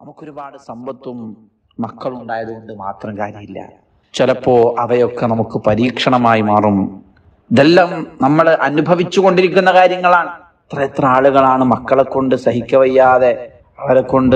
നമുക്കൊരുപാട് സമ്പത്തും മക്കളുണ്ടായതുകൊണ്ട് മാത്രം കാര്യമില്ല ചിലപ്പോ അവയൊക്കെ നമുക്ക് പരീക്ഷണമായി മാറും ഇതെല്ലാം നമ്മൾ അനുഭവിച്ചു കൊണ്ടിരിക്കുന്ന കാര്യങ്ങളാണ് എത്ര എത്ര ആളുകളാണ് മക്കളെ കൊണ്ട് സഹിക്കവയ്യാതെ അവരെ കൊണ്ട്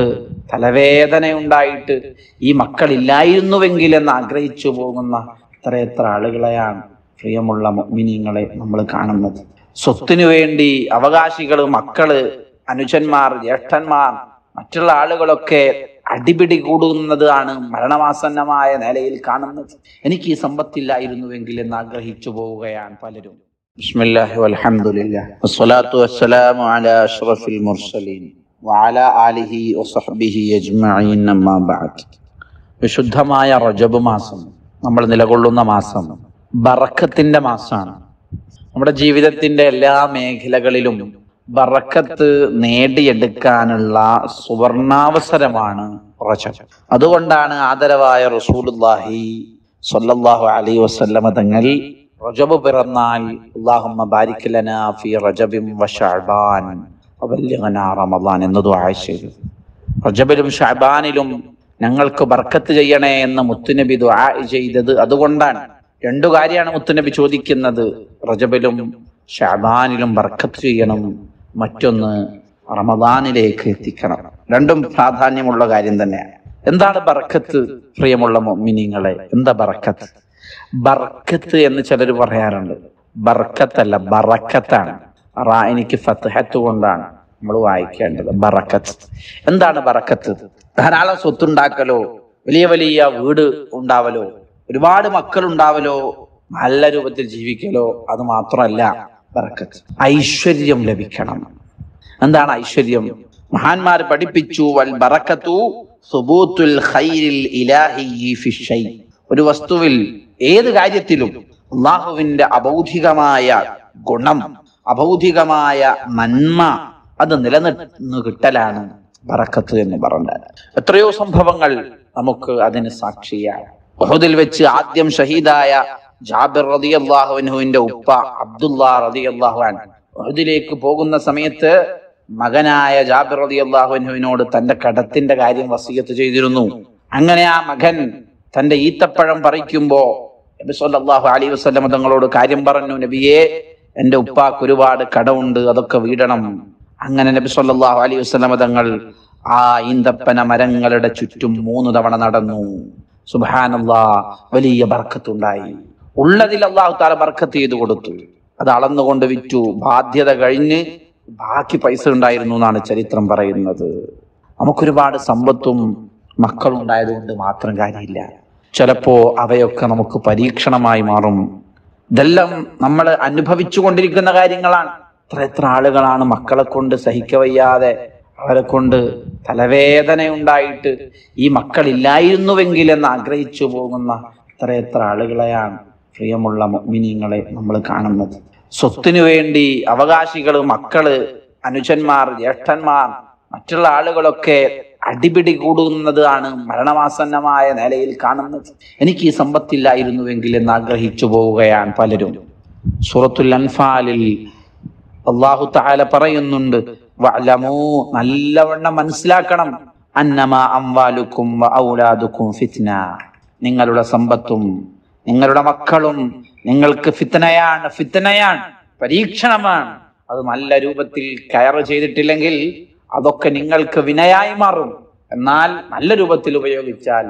തലവേദന ഉണ്ടായിട്ട് ഈ മക്കളില്ലായിരുന്നുവെങ്കിൽ എന്ന് ആഗ്രഹിച്ചു പോകുന്ന എത്ര എത്ര ആളുകളെയാണ് പ്രിയമുള്ള മിനിങ്ങളെ നമ്മൾ കാണുന്നത് സ്വത്തിനു വേണ്ടി അവകാശികള് മക്കള് അനുജന്മാർ ജ്യേഷ്ഠന്മാർ മറ്റുള്ള ആളുകളൊക്കെ അടിപിടി കൂടുന്നതാണ് മരണമാസന്നമായ നിലയിൽ കാണുന്നത് എനിക്ക് ഈ സമ്പത്തില്ലായിരുന്നുവെങ്കിൽ എന്ന് ആഗ്രഹിച്ചു പോവുകയാണ് പലരും ബിസ്മില്ലാഹി വൽഹംദുലില്ലാഹ് വസ്സലാത്തു വസ്സലാമു അലാ അഷ്റഫിൽ മുർസലീൻ വഅലാ ആലിഹി വസഹ്ബിഹി അജ്മഈൻ അമ്മാ ബഅദ് വിശുദ്ധമായ റജബ് മാസം നമ്മൾ നിലകൊള്ളുന്ന മാസം ബറക്കത്തിന്റെ മാസമാണ് നമ്മുടെ ജീവിതത്തിന്റെ എല്ലാ മേഖലകളിലും ബറക്കത്ത് നേടിയെടുക്കാനുള്ള സുവർണാവസരമാണ് റജബ് അതുകൊണ്ടാണ് ആദരവായ റസൂലുള്ളാഹി സ്വല്ലല്ലാഹു അലൈഹി വസല്ലമ തങ്ങൾ റജബ് പിറന്നാൽ അല്ലാഹുമ്മ ബാരിക് ലനാ ഫീ റജബിൻ വശഅബാൻ വബല്ലിഗ്നാ റമളാൻ എന്ന് ദുആ ചെയ്തു റജബിലും ഷഅബാനിലും ഞങ്ങൾക്ക് ബർക്കത്ത് ചെയ്യണേ എന്ന് മുത്തുനബി ദുആ ചെയ്തത് അതുകൊണ്ടാണ് രണ്ടു കാര്യമാണ് മുത്തുനബി ചോദിക്കുന്നത് റജബിലും ഷാബാനിലും ബർക്കത്ത് ചെയ്യണം മറ്റൊന്ന് റമദാനിലേക്ക് എത്തിക്കണം രണ്ടും പ്രാധാന്യമുള്ള കാര്യം തന്നെയാണ് എന്താണ് ബർക്കത്ത് പ്രിയമുള്ള മിനിങ്ങളെ എന്താ ബർക്കത്ത് ബർക്കത്ത് എന്ന് ചിലർ പറയാറുണ്ട് ബർക്കത്തല്ല ബറക്കത്താണ് റാ എനിക്ക് ഫത്തഹത്ത് കൊണ്ടാണ് നമ്മൾ വായിക്കേണ്ടത് ബറക്കത്ത് എന്താണ് ബറക്കത്ത് ധാരാളം സ്വത്തുണ്ടാക്കലോ വലിയ വലിയ വീട് ഉണ്ടാവലോ ഒരുപാട് മക്കൾ ഉണ്ടാവലോ നല്ല രൂപത്തിൽ ജീവിക്കലോ അത് മാത്രമല്ല ബറക്കത്ത് ഐശ്വര്യം ലഭിക്കണം എന്താണ് ഐശ്വര്യം മഹാന്മാർ പഠിപ്പിച്ചു വൽ ബറക്കത്തു സുബൂത്തുൽ ഖൈരിൽ ഇലാഹി ഫി ഷൈ ഒരു വസ്തുവിൽ ഏത് കാര്യത്തിലും അള്ളാഹുവിന്റെ അബൗദ്ധികമായ ഗുണം അബൗദ്ധികമായ നന്മ അത് നിലനിന്ന് കിട്ടലാണ് ബറക്കത്ത് എന്ന് പറഞ്ഞാൽ എത്രയോ സംഭവങ്ങൾ നമുക്ക് അതിന് സാക്ഷിയാണ് ബഹുദിൽ വെച്ച് ആദ്യം ഷഹീദായ ജാബിർ റതി അള്ളാഹുവിന്റെ ഉപ്പ അബ്ദുല്ലാ റതി അള്ളാഹുവാൻ ബഹുദിലേക്ക് പോകുന്ന സമയത്ത് മകനായ ജാബിർ റതി അള്ളാഹുവിനോട് തന്റെ കടത്തിന്റെ കാര്യം വസീയത്ത് ചെയ്തിരുന്നു അങ്ങനെ ആ മകൻ തന്റെ ഈത്തപ്പഴം പറിക്കുമ്പോ നബി സല്ലല്ലാഹു അലൈഹി വസല്ലം തങ്ങളോട് കാര്യം പറഞ്ഞു നബിയെ എന്റെ ഉപ്പാക്ക് ഒരുപാട് കടമുണ്ട് അതൊക്കെ വീടണം അങ്ങനെ നബി സല്ലല്ലാഹു അലൈഹി വസല്ലം തങ്ങൾ ആ ഈന്തപ്പന മരങ്ങളുടെ ചുറ്റും മൂന്ന് തവണ നടന്നു സുബാനല്ലാ വലിയ ബർക്കത്തുണ്ടായി ഉള്ളതിൽ അള്ളാഹു താല ബർക്കത്ത് ചെയ്തു കൊടുത്തു അത് അളന്നുകൊണ്ട് വിറ്റു ബാധ്യത കഴിഞ്ഞ് ബാക്കി പൈസ ഉണ്ടായിരുന്നു എന്നാണ് ചരിത്രം പറയുന്നത് നമുക്കൊരുപാട് സമ്പത്തും മക്കളുണ്ടായതുകൊണ്ട് മാത്രം കാര്യമില്ല ചിലപ്പോ അവയൊക്കെ നമുക്ക് പരീക്ഷണമായി മാറും ഇതെല്ലാം നമ്മൾ അനുഭവിച്ചു കൊണ്ടിരിക്കുന്ന കാര്യങ്ങളാണ് എത്ര എത്ര ആളുകളാണ് മക്കളെ കൊണ്ട് സഹിക്കവയ്യാതെ അവരെ കൊണ്ട് തലവേദന ഉണ്ടായിട്ട് ഈ മക്കളില്ലായിരുന്നുവെങ്കിൽ എന്ന് ആഗ്രഹിച്ചു പോകുന്ന എത്ര എത്ര ആളുകളെയാണ് പ്രിയമുള്ള മിനിങ്ങളെ നമ്മൾ കാണുന്നത് സ്വത്തിനു വേണ്ടി അവകാശികള് മക്കള് അനുജന്മാർ ജ്യേഷ്ഠന്മാർ മറ്റുള്ള ആളുകളൊക്കെ അടിപിടി കൂടുന്നതാണ് മരണമാസന്നമായ നിലയിൽ കാണുന്നത് എനിക്ക് ഈ സമ്പത്തില്ലായിരുന്നുവെങ്കിൽ എന്ന് ആഗ്രഹിച്ചു പോവുകയാണ് പലരും സൂറത്തുൽ അൻഫാലിൽ അള്ളാഹു താല പറയുന്നുണ്ട് വഅലമൂ നല്ലവണ്ണം മനസ്സിലാക്കണം അന്നമ അംവാലുക്കും ഔലാദുക്കും ഫിത്ന നിങ്ങളുടെ സമ്പത്തും നിങ്ങളുടെ മക്കളും നിങ്ങൾക്ക് ഫിത്തനയാണ് ഫിത്തനയാണ് പരീക്ഷണമാണ് അത് നല്ല രൂപത്തിൽ കയർ ചെയ്തിട്ടില്ലെങ്കിൽ അതൊക്കെ നിങ്ങൾക്ക് വിനയായി മാറും എന്നാൽ നല്ല രൂപത്തിൽ ഉപയോഗിച്ചാൽ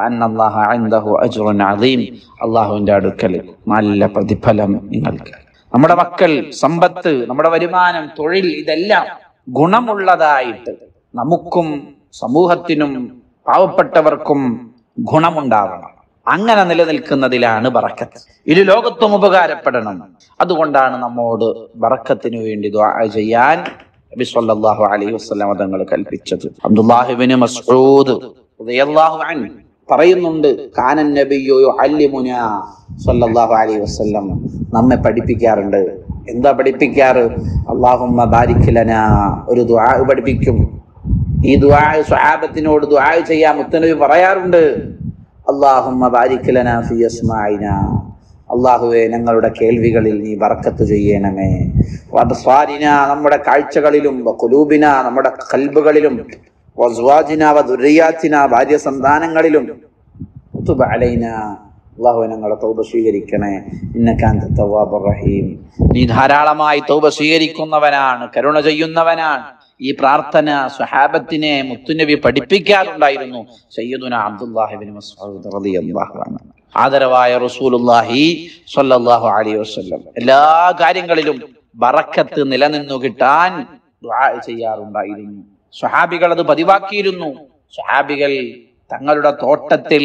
അള്ളാഹുവിന്റെ അടുക്കൽ നല്ല പ്രതിഫലം നിങ്ങൾക്ക് നമ്മുടെ മക്കൾ സമ്പത്ത് നമ്മുടെ വരുമാനം തൊഴിൽ ഇതെല്ലാം ഗുണമുള്ളതായിട്ട് നമുക്കും സമൂഹത്തിനും പാവപ്പെട്ടവർക്കും ഗുണമുണ്ടാവണം അങ്ങനെ നിലനിൽക്കുന്നതിലാണ് ബറക്കത്ത് ഇരു ലോകത്തും ഉപകാരപ്പെടണം അതുകൊണ്ടാണ് നമ്മോട് ബറക്കത്തിനു വേണ്ടി ദ്വാ ചെയ്യാൻ നബി സല്ലല്ലാഹു അലൈഹി വസല്ലം തങ്ങൾ കൽപ്പിച്ചത് അബ്ദുല്ലാഹിബ്നു മസ്ഊദ് റളിയല്ലാഹു അൻഹു പറയുന്നുണ്ട് കാനൻ നബിയു യുഅല്ലിമുനാ സല്ലല്ലാഹു അലൈഹി വസല്ലം നമ്മെ പഠിപ്പിക്കാറുണ്ട് എന്താ പഠിപ്പിക്കാറ് അല്ലാഹുമ്മ ബാരിക് ലനാ ഒരു ദുആ പഠിപ്പിക്കും ഈ ദുആ സ്വഹാബത്തിനോട് ദുആ ചെയ്യാൻ മുത്തനബി പറയാറുണ്ട് അല്ലാഹുമ്മ ബാരിക് ലനാ ഫി അസ്മാഇനാ അള്ളാഹുവെ ഞങ്ങളുടെ കേൾവികളിൽ നീ ബർക്കത്ത് ചെയ്യണമേ വബ്സാരിന നമ്മുടെ കാഴ്ചകളിലും കുലൂബിന നമ്മുടെ കൽബുകളിലും വസ്വാജിന വദുരിയാത്തിന ഭാര്യ സന്താനങ്ങളിലും തുബ അലൈന അള്ളാഹു ഞങ്ങളെ തൗബ സ്വീകരിക്കണേ ഇന്നക്കാന്ത തവ്വാബുർ റഹീം നീ ധാരാളമായി തൗബ സ്വീകരിക്കുന്നവനാണ് കരുണ ചെയ്യുന്നവനാണ് ഈ പ്രാർത്ഥന സ്വഹാബത്തിനെ മുത്തുനബി പഠിപ്പിക്കാറുണ്ടായിരുന്നു സയ്യിദുന അബ്ദുല്ലാഹിബിൻ മസ്ഊദ് റളിയല്ലാഹു അൻഹു ആദരവായ റസൂലുള്ളാഹി സ്വല്ലല്ലാഹു അലൈഹി വസല്ലം എല്ലാ കാര്യങ്ങളിലും ബറക്കത്ത് നിലനിന്നു കിട്ടാൻ ദുആ ചെയ്യാറുണ്ടായിരുന്നു സ്വഹാബികൾ അത് പതിവാക്കിയിരുന്നു സ്വഹാബികൾ തങ്ങളുടെ തോട്ടത്തിൽ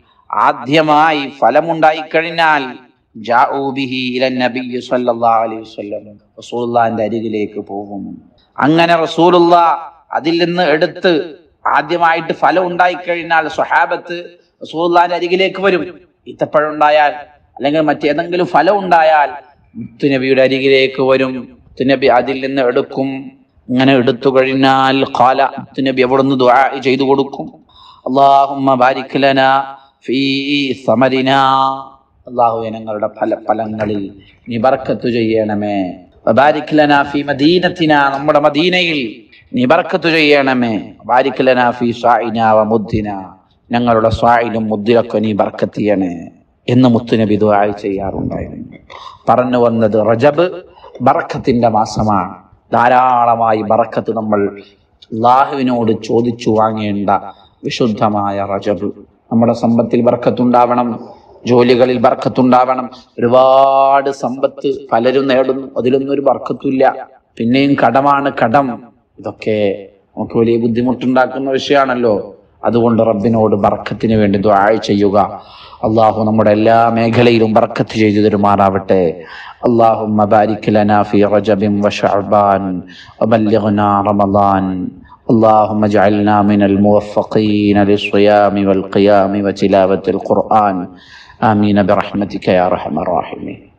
ആദ്യമായി ഫലമുണ്ടായി കഴിഞ്ഞാൽ ജാഊ ബിഹി ഇലൻ നബിയ്യി സ്വല്ലല്ലാഹു അലൈഹി വസല്ലം റസൂലുള്ളാഹിന്റെ അരികിലേക്ക് പോകും അങ്ങനെ റസൂലുള്ള അതിൽ നിന്ന് എടുത്ത് ആദ്യമായിട്ട് ഫലം ഉണ്ടായി കഴിഞ്ഞാൽ സ്വഹാബത്ത് റസൂലുള്ളാഹിന്റെ അരികിലേക്ക് വരും ഈത്തപ്പഴം ഉണ്ടായാൽ അല്ലെങ്കിൽ മറ്റേതെങ്കിലും ഫലം ഉണ്ടായാൽ മുത്തുനബിയുടെ അരികിലേക്ക് വരും മുത്തുനബി അതിൽ നിന്ന് എടുക്കും ഇങ്ങനെ എടുത്തു കഴിഞ്ഞാൽ ഖാല മുത്തുനബി അവിടുന്ന് ദുആ ചെയ്തു കൊടുക്കും അല്ലാഹുമ്മ ബാരിക് ലനാ ഫീ സമരിനാ അള്ളാഹുവെ ഞങ്ങളുടെ ഫല ഫലങ്ങളിൽ നീ ബർക്കത്ത് ചെയ്യണമേ വബാരിക് ലനാ ഫീ മദീനത്തിന നമ്മുടെ മദീനയിൽ നീ ബർക്കത്ത് ചെയ്യണമേ ബാരിക് ലനാ ഫീ സ്വാഇന വ മുദ്ദിന ഞങ്ങളുടെ സ്വായിലും മുദ്ദിലൊക്കെ നീ ബർക്കത്ത് ചെയ്യണേ എന്ന് മുത്തുനബി ദുആ ചെയ്യാറുണ്ടായിരുന്നു പറഞ്ഞു വന്നത് റജബ് ബറക്കത്തിന്റെ മാസമാണ് ധാരാളമായി ബറക്കത്ത് നമ്മൾ അള്ളാഹുവിനോട് ചോദിച്ചു വാങ്ങേണ്ട വിശുദ്ധമായ റജബ് നമ്മുടെ സമ്പത്തിൽ ബർക്കത്തുണ്ടാവണം ജോലികളിൽ ബർക്കത്തുണ്ടാവണം ഒരുപാട് സമ്പത്ത് പലരും നേടുന്നു അതിലൊന്നും ഒരു ബർക്കത്തില്ല പിന്നെയും കടമാണ് കടം ഇതൊക്കെ നമുക്ക് വലിയ ബുദ്ധിമുട്ടുണ്ടാക്കുന്ന വിഷയമാണല്ലോ അതുകൊണ്ട് റബ്ബിനോട് ബർക്കത്തിന് വേണ്ടി ദുആ ചെയ്യുക അള്ളാഹു നമ്മുടെ എല്ലാ മേഖലയിലും ബർക്കത്ത് ചെയ്തു തരുമാറാവട്ടെ اللهم بارك لنا في رجب وشعبان وبلغنا رمضان اللهم اجعلنا من الموفقين للصيام والقيام وتلاوة القرآن آمين برحمتك يا أرحم الراحمين